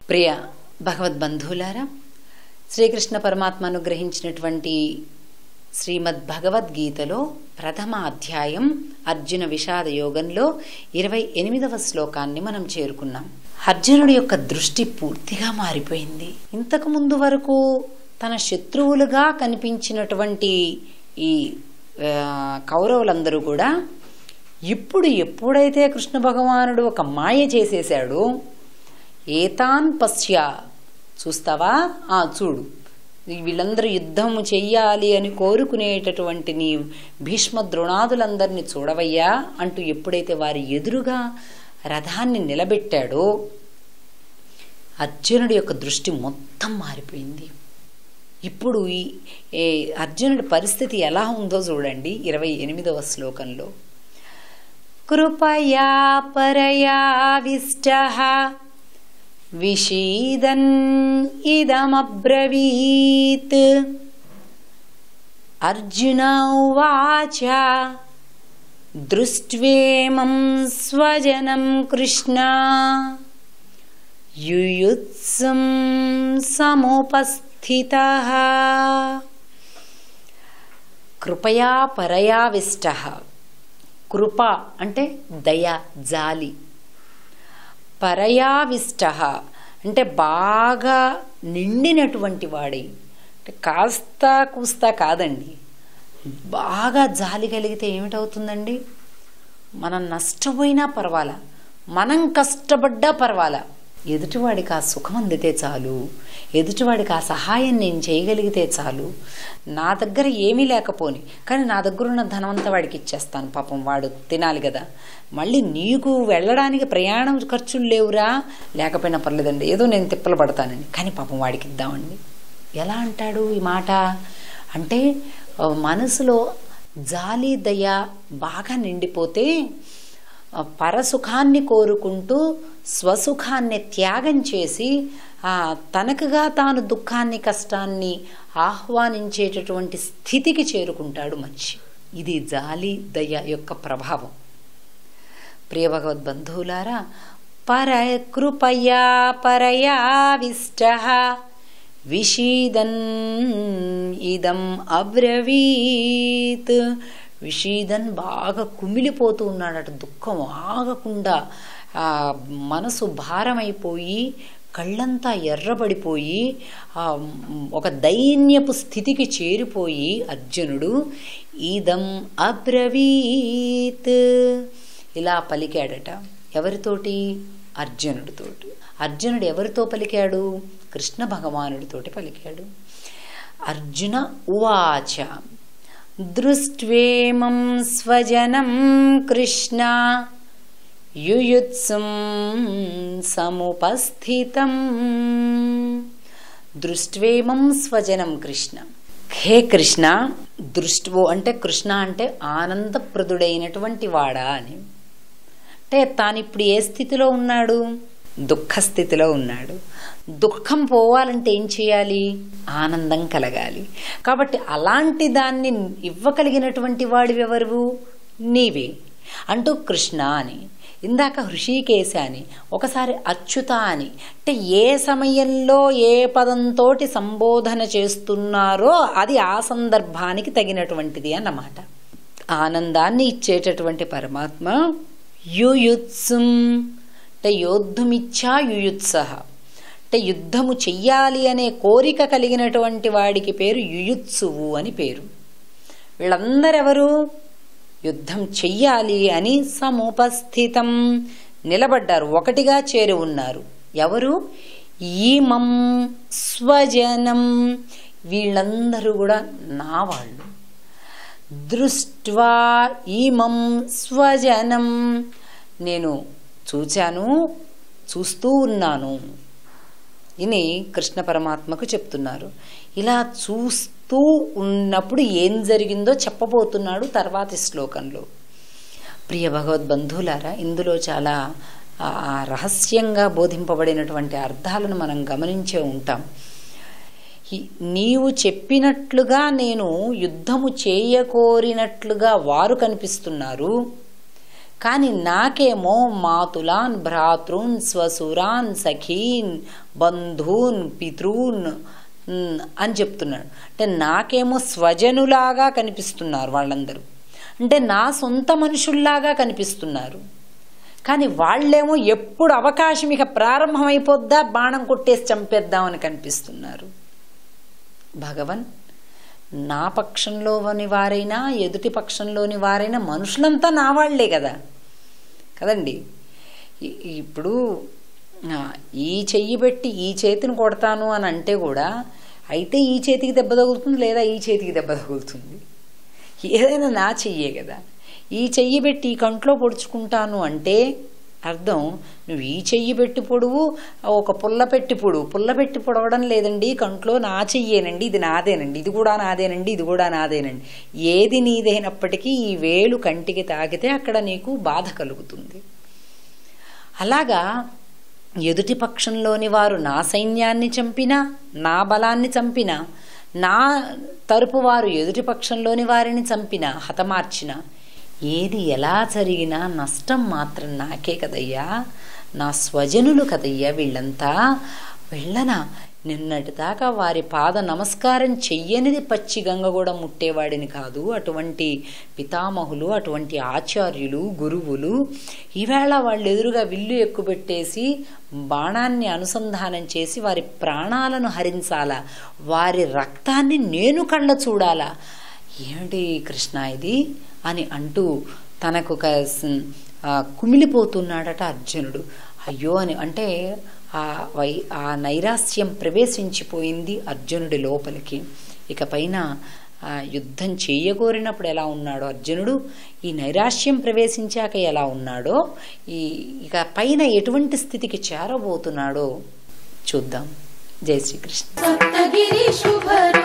ప్రియ భగవద్బంధువులారా శ్రీకృష్ణ పరమాత్మ అనుగ్రహించినటువంటి శ్రీమద్ భగవద్గీతలో ప్రథమ అధ్యాయం అర్జున విషాద యోగంలో ఇరవై ఎనిమిదవ శ్లోకాన్ని మనం చేరుకున్నాం అర్జునుడి యొక్క దృష్టి పూర్తిగా మారిపోయింది ఇంతకు ముందు వరకు తన శత్రువులుగా కనిపించినటువంటి ఈ ఆ, కౌరవులందరూ కూడా ఇప్పుడు ఎప్పుడైతే కృష్ణ భగవానుడు ఒక మాయ చేసేశాడో ఏతాన్ పశ్య చూస్తావా ఆ చూడు వీళ్ళందరూ యుద్ధం చెయ్యాలి అని కోరుకునేటటువంటి నీ భీష్మ ద్రోణాదులందరినీ చూడవయ్యా అంటూ ఎప్పుడైతే వారి ఎదురుగా రథాన్ని నిలబెట్టాడో అర్జునుడి యొక్క దృష్టి మొత్తం మారిపోయింది ఇప్పుడు ఈ ఏ అర్జునుడి పరిస్థితి ఎలా ఉందో చూడండి ఇరవై ఎనిమిదవ శ్లోకంలో కృపయా పరయావిష్ట విషీదన్ ఇదమబ్రవీత్ అర్జున ఉవాచ దృష్ట్వేమం స్వజనం కృష్ణ యుయుత్సం సముపస్థిత కృపయా పరయావిష్ట కృప అంటే దయ జాలి పరయావిష్ట అంటే బాగా నిండినటువంటి వాడి అంటే కాస్త కూస్తా కాదండి బాగా జాలి కలిగితే ఏమిటవుతుందండి మనం నష్టపోయినా పర్వాలా మనం కష్టపడ్డా పర్వాలా ఎదుటివాడికి ఆ సుఖం అందితే చాలు ఎదుటివాడికి ఆ సహాయం నేను చేయగలిగితే చాలు నా దగ్గర ఏమీ లేకపోని కానీ నా దగ్గర ఉన్న ధనమంతా వాడికి ఇచ్చేస్తాను పాపం వాడు తినాలి కదా మళ్ళీ నీకు వెళ్ళడానికి ప్రయాణం ఖర్చులు లేవురా లేకపోయినా పర్లేదండి ఏదో నేను తిప్పలు పడతానని కానీ పాపం వాడికి ఇద్దామండి ఎలా అంటాడు ఈ మాట అంటే ఆ, మనసులో జాలి దయ బాగా నిండిపోతే ఆ, పరసుఖాన్ని కోరుకుంటూ స్వసుఖాన్ని త్యాగం చేసి ఆ, తనకుగా తాను దుఃఖాన్ని కష్టాన్ని ఆహ్వానించేటటువంటి స్థితికి చేరుకుంటాడు మనిషి ఇది జాలి దయ యొక్క ప్రభావం ప్రియ భగవద్బంధువులారా పర కృపయా పరయావిష్ట విషీదన్ ఇదం అబ్రవీత్ విషీదన్ బాగా కుమిలిపోతూ ఉన్నాడట దుఃఖం ఆగకుండా ఆ మనసు భారమైపోయి కళ్ళంతా ఎర్రబడిపోయి ఆ ఒక దైన్యపు స్థితికి చేరిపోయి అర్జునుడు ఇదం అబ్రవీత్ ఇలా పలికాడట ఎవరితోటి అర్జునుడితోటి అర్జునుడు ఎవరితో పలికాడు కృష్ణ భగవానుడితోటి పలికాడు అర్జున ఉవాచ దృష్ట్వేమం స్వజనం కృష్ణ యుయుత్సం సముపస్థితం దృష్ట్వేమం స్వజనం కృష్ణ హే కృష్ణ దృష్టువు అంటే కృష్ణ అంటే ఆనందప్రదుడైనటువంటి వాడా అని అంటే తాను ఇప్పుడు ఏ స్థితిలో ఉన్నాడు దుఃఖ స్థితిలో ఉన్నాడు దుఃఖం పోవాలంటే ఏం చేయాలి ఆనందం కలగాలి కాబట్టి అలాంటి దాన్ని ఇవ్వగలిగినటువంటి వాడివెవరు నీవే అంటూ కృష్ణ అని ఇందాక హృషికేశ అని ఒకసారి అచ్యుత అని అంటే ఏ సమయంలో ఏ పదంతోటి సంబోధన చేస్తున్నారో అది ఆ సందర్భానికి తగినటువంటిది అన్నమాట ఆనందాన్ని ఇచ్చేటటువంటి పరమాత్మ యుయుత్సుం అంటే యోద్ధుమిచ్చా యుయుత్సహ అంటే యుద్ధము చెయ్యాలి అనే కోరిక కలిగినటువంటి వాడికి పేరు యుయుత్సువు అని పేరు వీళ్ళందరెవరు యుద్ధం చెయ్యాలి అని సముపస్థితం నిలబడ్డారు ఒకటిగా చేరి ఉన్నారు ఎవరు ఈమం స్వజనం వీళ్ళందరూ కూడా నా వాళ్ళు దృష్ట్వా ఈమం స్వజనం నేను చూచాను చూస్తూ ఉన్నాను ఇని కృష్ణ పరమాత్మకు చెప్తున్నారు ఇలా చూస్తూ ఉన్నప్పుడు ఏం జరిగిందో చెప్పబోతున్నాడు తర్వాతి శ్లోకంలో ప్రియ భగవద్బంధువులారా ఇందులో చాలా ఆ, రహస్యంగా బోధింపబడినటువంటి అర్థాలను మనం గమనించే ఉంటాం ఈ- నీవు చెప్పినట్లుగా నేను యుద్ధము చేయకోరినట్లుగా వారు కనిపిస్తున్నారు కానీ నాకేమో మాతులాన్ భ్రాతృన్ స్వసురాన్ సఖీన్ బంధూన్ పితృన్ ఉమ్, అని చెప్తున్నాడు అంటే నాకేమో స్వజనులాగా కనిపిస్తున్నారు వాళ్ళందరూ అంటే నా సొంత మనుషుల్లాగా కనిపిస్తున్నారు కానీ వాళ్ళేమో ఎప్పుడు అవకాశం ఇక ప్రారంభమైపోద్దా బాణం కొట్టేసి చంపేద్దామని కనిపిస్తున్నారు భగవన్ నా పక్షంలోని వారైనా ఎదుటి పక్షంలోని వారైనా మనుషులంతా నా వాళ్లే కదా కదండి ఇ- ఇప్పుడు ఆ, ఈ చెయ్యి పెట్టి ఈ చేతిని కొడతాను అని అంటే కూడా అయితే ఈ చేతికి దెబ్బ తగులుతుంది లేదా ఈ చేతికి దెబ్బ తగులుతుంది ఏదైనా నా చెయ్యే కదా ఈ చెయ్యి పెట్టి ఈ కంట్లో పొడుచుకుంటాను అంటే అర్థం నువ్వు ఈ చెయ్యి పెట్టి పొడువు ఒక పుల్ల పెట్టి పొడువు పుల్ల పెట్టి పొడవడం లేదండి కంట్లో నా చెయ్యేనండి ఇది నాదేనండి ఇది కూడా నాదేనండి ఇది కూడా నాదేనండి ఏది నీదైనప్పటికీ ఈ వేలు కంటికి తాకితే అక్కడ నీకు బాధ కలుగుతుంది అలాగా ఎదుటి పక్షంలోని వారు నా సైన్యాన్ని చంపినా నా బలాన్ని చంపినా నా తరపు వారు ఎదుటి పక్షంలోని వారిని చంపినా హతమార్చినా ఏది ఎలా జరిగినా నష్టం మాత్రం నాకే కదయ్యా నా స్వజనులు కదయ్యా వీళ్ళంతా వెళ్ళనా నిన్నటిదాకా వారి పాద నమస్కారం చెయ్యనిది పచ్చి గంగ కూడా ముట్టేవాడిని కాదు అటువంటి పితామహులు అటువంటి ఆచార్యులు గురువులు ఈవేళ వాళ్ళు ఎదురుగా విల్లు ఎక్కుపెట్టేసి బాణాన్ని అనుసంధానం చేసి వారి ప్రాణాలను హరించాలా వారి రక్తాన్ని నేను కళ్ళ చూడాలా ఏమిటి కృష్ణ ఇది అని అంటూ తనకు ఒక స్- ఆ, కుమిలిపోతున్నాడట అర్జునుడు అయ్యో అని అంటే ఆ వై ఆ నైరాస్యం ప్రవేశించిపోయింది అర్జునుడి లోపలికి ఇక పైన ఆ, యుద్ధం చేయగోరినప్పుడు ఎలా ఉన్నాడో అర్జునుడు ఈ నైరాశ్యం ప్రవేశించాక ఎలా ఉన్నాడో ఈ ఇక పైన ఎటువంటి స్థితికి చేరబోతున్నాడో చూద్దాం జై శ్రీకృష్ణ సప్తగిరి శుభరు